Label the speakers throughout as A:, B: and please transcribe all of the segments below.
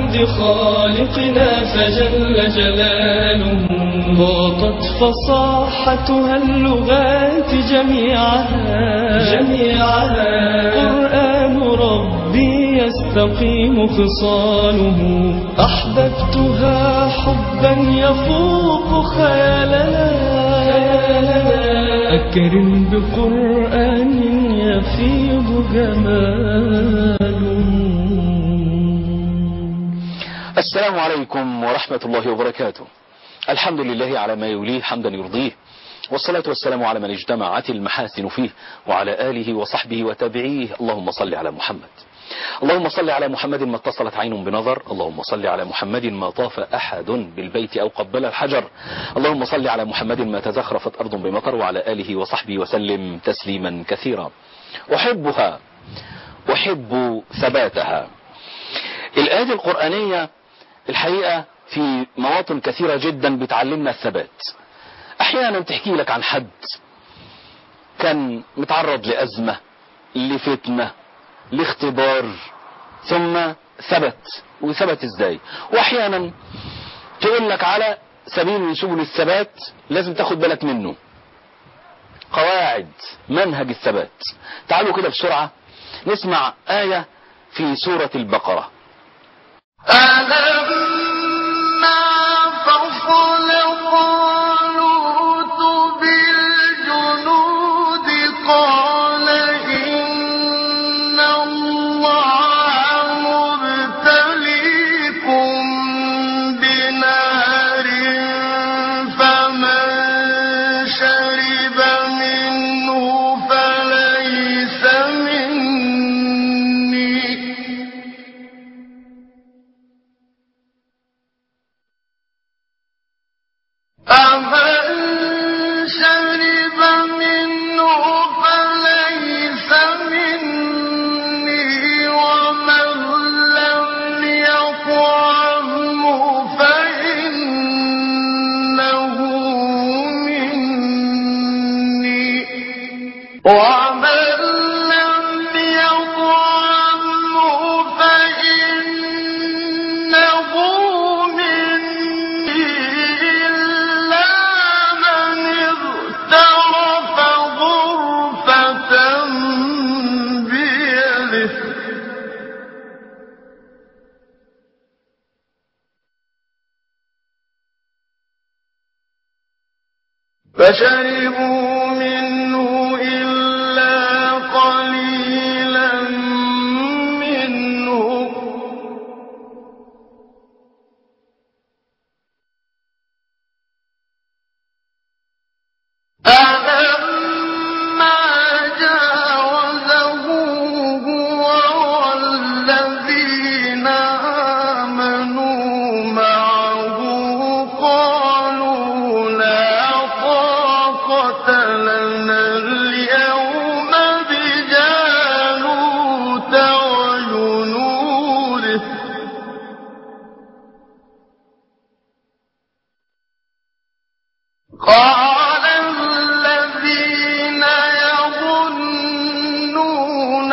A: بحمد خالقنا فجل جلاله ضاقت فصاحتها اللغات جميعها جميعها قرآن ربي يستقيم خصاله أحببتها حبا يفوق خيالنا أكرم بقرآن يفيض جماله
B: السلام عليكم ورحمة الله وبركاته الحمد لله على ما يوليه حمدا يرضيه والصلاة والسلام على من اجتمعت المحاسن فيه وعلى آله وصحبه وتابعيه اللهم صل على محمد اللهم صل على محمد ما اتصلت عين بنظر اللهم صل على محمد ما طاف أحد بالبيت أو قبل الحجر اللهم صل على محمد ما تزخرفت أرض بمطر وعلى آله وصحبه وسلم تسليما كثيرا أحبها أحب ثباتها الآية القرآنية الحقيقة في مواطن كثيرة جدا بتعلمنا الثبات أحيانا تحكي لك عن حد كان متعرض لأزمة لفتنة لاختبار ثم ثبت وثبت ازاي واحيانا تقول لك على سبيل من سبل الثبات لازم تاخد بالك منه قواعد منهج الثبات تعالوا كده بسرعة نسمع آية في سورة البقرة
C: ألما فصل طالوت بالجنود قال إن الله مبتليكم بنار فمن شرب منه فليس مني أمن شرب منه فليس مني ومن لم يطعمه فإنه مني ومن لم يطعمه فإنه مني إلا من اغترف غرفة بيده فشربوا منه إلا قليلا منه ألما جاوزه هو والذين آمنوا معه قالوا لا طاقة لنا اليوم بجالوت وجنوده قال الذين يظنون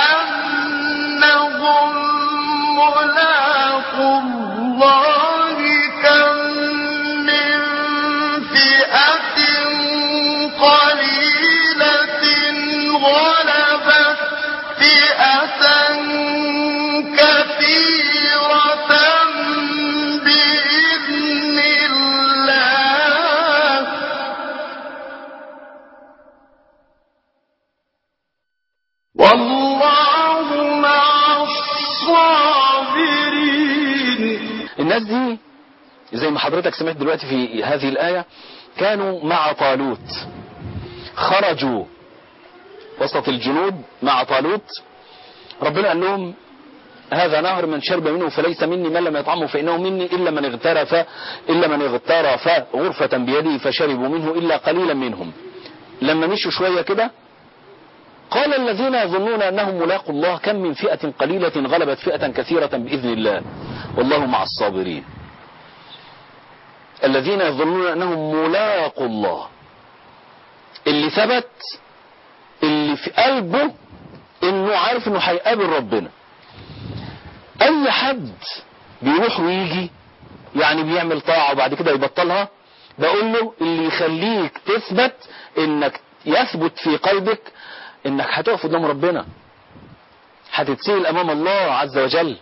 C: أنهم ملاقو الله كم من فئة قليلة غلبت فئة كثيرة بإذن الله والله مع الصابرين
B: الناس دي زي ما حضرتك سمعت دلوقتي في هذه الآية كانوا مع طالوت خرجوا وسط الجنود مع طالوت ربنا قال لهم هذا نهر من شرب منه فليس مني من لم يطعمه فإنه مني إلا من اغترف إلا من اغترف غرفة بيده فشربوا منه إلا قليلا منهم لما مشوا شوية كده قال الذين يظنون أنهم ملاقوا الله كم من فئة قليلة غلبت فئة كثيرة بإذن الله والله مع الصابرين الذين يظنون أنهم ملاقوا الله اللي ثبت اللي في قلبه انه عارف انه هيقابل ربنا اي حد بيروح ويجي يعني بيعمل طاعة وبعد كده يبطلها بقول له اللي يخليك تثبت انك يثبت في قلبك انك هتقف قدام ربنا هتتسأل امام الله عز وجل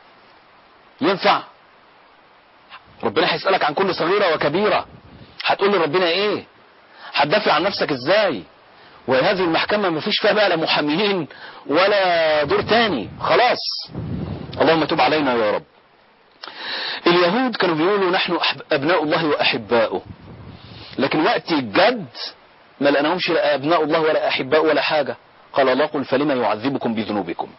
B: ينفع ربنا هيسألك عن كل صغيرة وكبيرة هتقول لربنا ايه هتدافع عن نفسك ازاي وهذه المحكمة ما فيش فيها بقى لا محاميين ولا دور تاني خلاص اللهم تب علينا يا رب اليهود كانوا بيقولوا نحن أبناء الله وأحباؤه لكن وقت الجد ما لقناهمش لا أبناء الله ولا أحباء ولا حاجة قال الله قل فلما يعذبكم بذنوبكم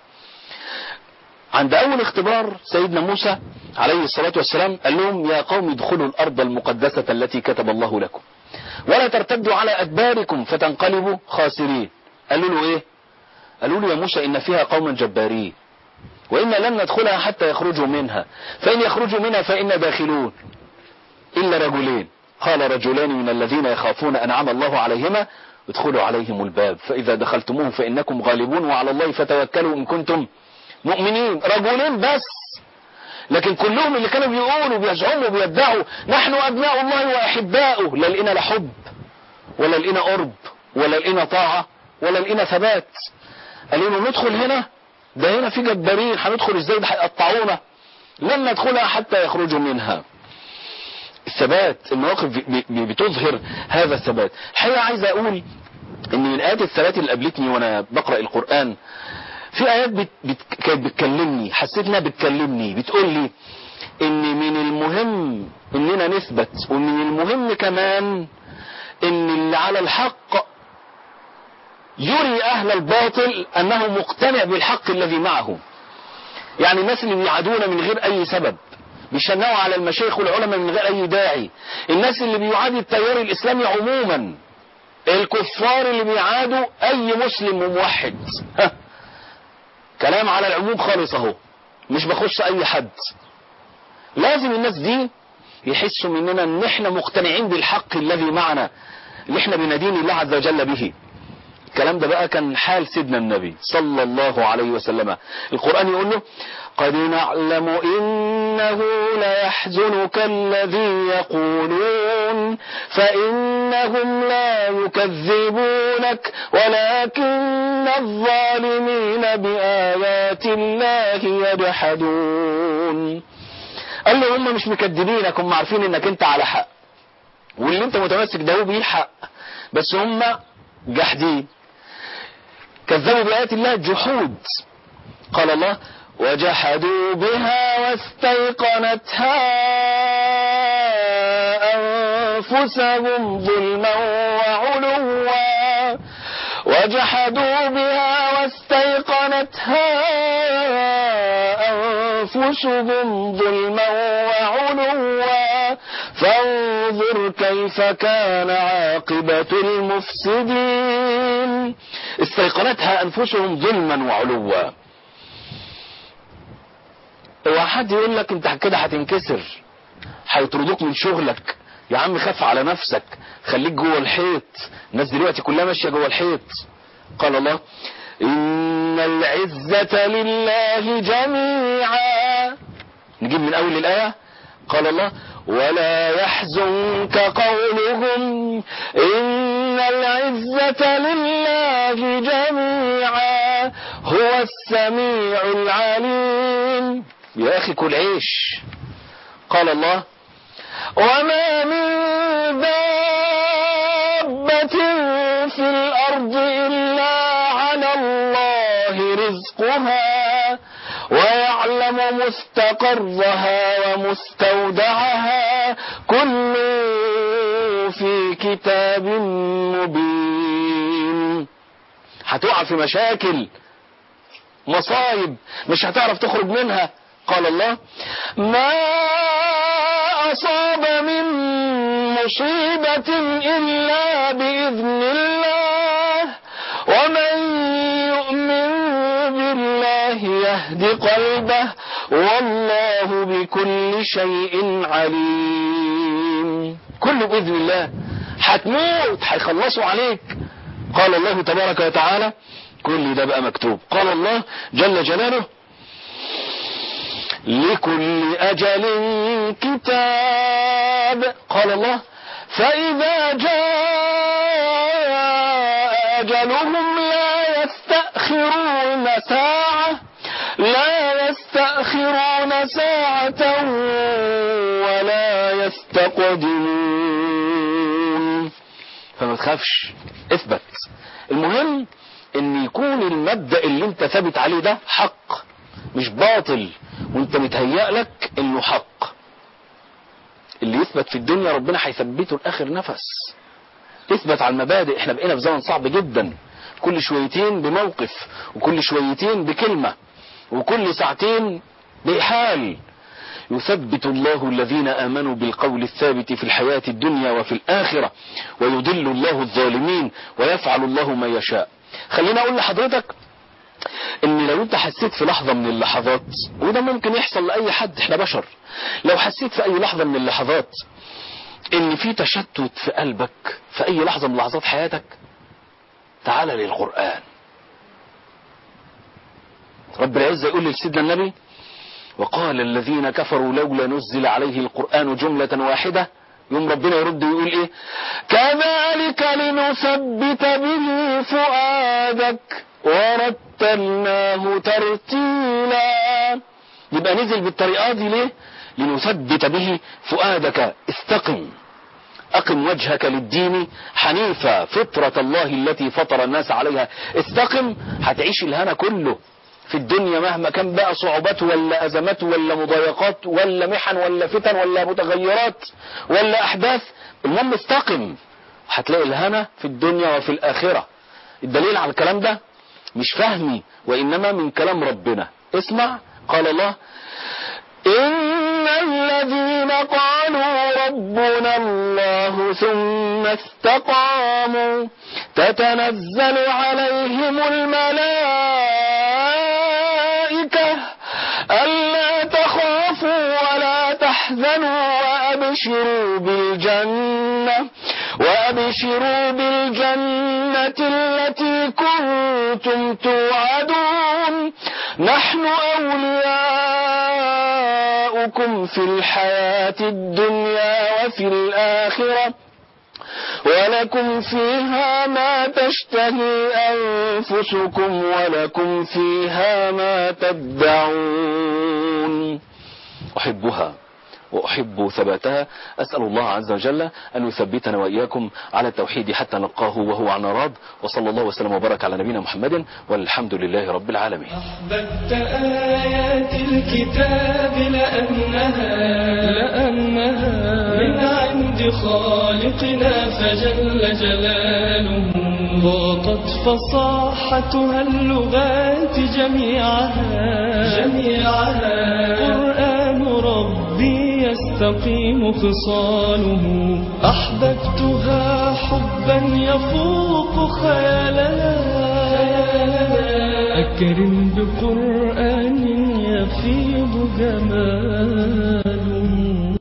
B: عند أول اختبار سيدنا موسى عليه الصلاة والسلام قال لهم يا قوم ادخلوا الأرض المقدسة التي كتب الله لكم ولا ترتدوا على أدباركم فتنقلبوا خاسرين قالوا له إيه قالوا له يا موسى إن فيها قوما جبارين وإن لن ندخلها حتى يخرجوا منها فإن يخرجوا منها فإنا داخلون إلا رجلين قال رجلان من الذين يخافون أنعم الله عليهما ادخلوا عليهم الباب فإذا دخلتموه فإنكم غالبون وعلى الله فتوكلوا إن كنتم مؤمنين رجلين بس لكن كلهم اللي كانوا بيقولوا بيزعموا بيدعوا نحن أبناء الله وأحباؤه لا لقينا لا حب ولا لقينا قرب ولا لقينا طاعة ولا لقينا ثبات قالوا له ندخل هنا ده هنا في جبارين هندخل ازاي ده هيقطعونا لن ندخلها حتى يخرجوا منها الثبات المواقف بتظهر هذا الثبات الحقيقة عايز اقول ان من ايات الثبات اللي قابلتني وانا بقرأ القرآن في ايات بت... بت... كانت بتكلمني حسيت انها بتكلمني بتقول لي ان من المهم اننا نثبت ومن المهم كمان ان اللي على الحق يري اهل الباطل انه مقتنع بالحق الذي معه يعني الناس اللي بيعادونا من غير اي سبب بيشنعوا على المشايخ والعلماء من غير اي داعي الناس اللي بيعادي التيار الاسلامي عموما الكفار اللي بيعادوا اي مسلم وموحد كلام على العموم خالص اهو مش بخص اي حد لازم الناس دي يحسوا مننا ان احنا مقتنعين بالحق الذي معنا اللي احنا بندين الله عز وجل به الكلام ده بقى كان حال سيدنا النبي صلى الله عليه وسلم القرآن يقول له قد نعلم إنه ليحزنك الذي يقولون فإنهم لا يكذبونك ولكن الظالمين بآيات الله يجحدون قال له هم مش مكذبينك هم عارفين انك انت على حق واللي انت متمسك ده هو بيه الحق بس هم جحدين كذبوا بآيات الله جحود قال الله وجحدوا بها واستيقنتها أنفسهم ظلما وعلوا وجحدوا بها واستيقنتها أنفسهم ظلما وعلوا فانظر كيف كان عاقبة المفسدين استيقنتها أنفسهم ظلما وعلوا اوعى حد يقول لك انت كده هتنكسر هيطردوك من شغلك يا عم خاف على نفسك خليك جوه الحيط الناس دلوقتي كلها ماشيه جوه الحيط قال الله ان العزة لله جميعا نجيب من اول الايه قال الله ولا يحزنك قولهم إن العزة لله جميعا هو السميع العليم يا أخي كل عيش قال الله وما من دابة في الأرض إلا على الله رزقها ويعلم مستقرها ومستودعها كل في كتاب مبين هتقع في مشاكل مصايب مش هتعرف تخرج منها قال الله ما أصاب من مصيبة إلا بإذن الله ومن يؤمن بالله يهد قلبه والله بكل شيء عليم كله بإذن الله هتموت هيخلصوا عليك قال الله تبارك وتعالى كل ده بقى مكتوب قال الله جل جلاله لكل أجل كتاب قال الله فإذا جاء أجلهم لا يستأخرون ساعة لا يستأخرون ساعة ولا يستقدمون فما تخافش اثبت المهم ان يكون المبدأ اللي انت ثابت عليه ده حق مش باطل وانت متهيأ لك انه حق اللي يثبت في الدنيا ربنا هيثبته لاخر نفس اثبت على المبادئ احنا بقينا في زمن صعب جدا كل شويتين بموقف وكل شويتين بكلمة وكل ساعتين بحال يثبت الله الذين آمنوا بالقول الثابت في الحياة الدنيا وفي الآخرة ويضل الله الظالمين ويفعل الله ما يشاء خليني أقول لحضرتك ان لو انت حسيت في لحظة من اللحظات وده ممكن يحصل لأي حد احنا بشر لو حسيت في اي لحظة من اللحظات ان في تشتت في قلبك في اي لحظة من لحظات حياتك تعال للقرآن رب العزة يقول لسيدنا النبي وقال الذين كفروا لولا نزل عليه القرآن جملة واحدة يوم ربنا يرد ويقول ايه كذلك لنثبت به فؤادك ورتلناه ترتيلا يبقى نزل بالطريقة دي ليه لنثبت به فؤادك استقم أقم وجهك للدين حنيفا فطرة الله التي فطر الناس عليها استقم هتعيش الهنا كله في الدنيا مهما كان بقى صعوبات ولا أزمات ولا مضايقات ولا محن ولا فتن ولا متغيرات ولا أحداث المهم استقم هتلاقي الهنا في الدنيا وفي الآخرة الدليل على الكلام ده مش فهمي وإنما من كلام ربنا اسمع قال الله إن الذين قالوا ربنا الله ثم استقاموا تتنزل عليهم الملائكة ألا تخافوا ولا تحزنوا وأبشروا بالجنة وأبشروا بالجنة التي كنتم توعدون نحن أولياؤكم في الحياة الدنيا وفي الآخرة ولكم فيها ما تشتهي أنفسكم ولكم فيها ما تدعون أحبها وأحب ثباتها أسأل الله عز وجل أن يثبتنا وإياكم على التوحيد حتى نلقاه وهو عن راض وصلى الله وسلم وبارك على نبينا محمد والحمد لله رب العالمين
A: أحببت آيات الكتاب لأنها لأنها من عند خالقنا فجل جلاله ضاقت فصاحتها اللغات جميعها جميعها قرآن ربي يستقيم خصاله أحببتها حبا يفوق خيالنا أكرم بقرآن يفيض جمالا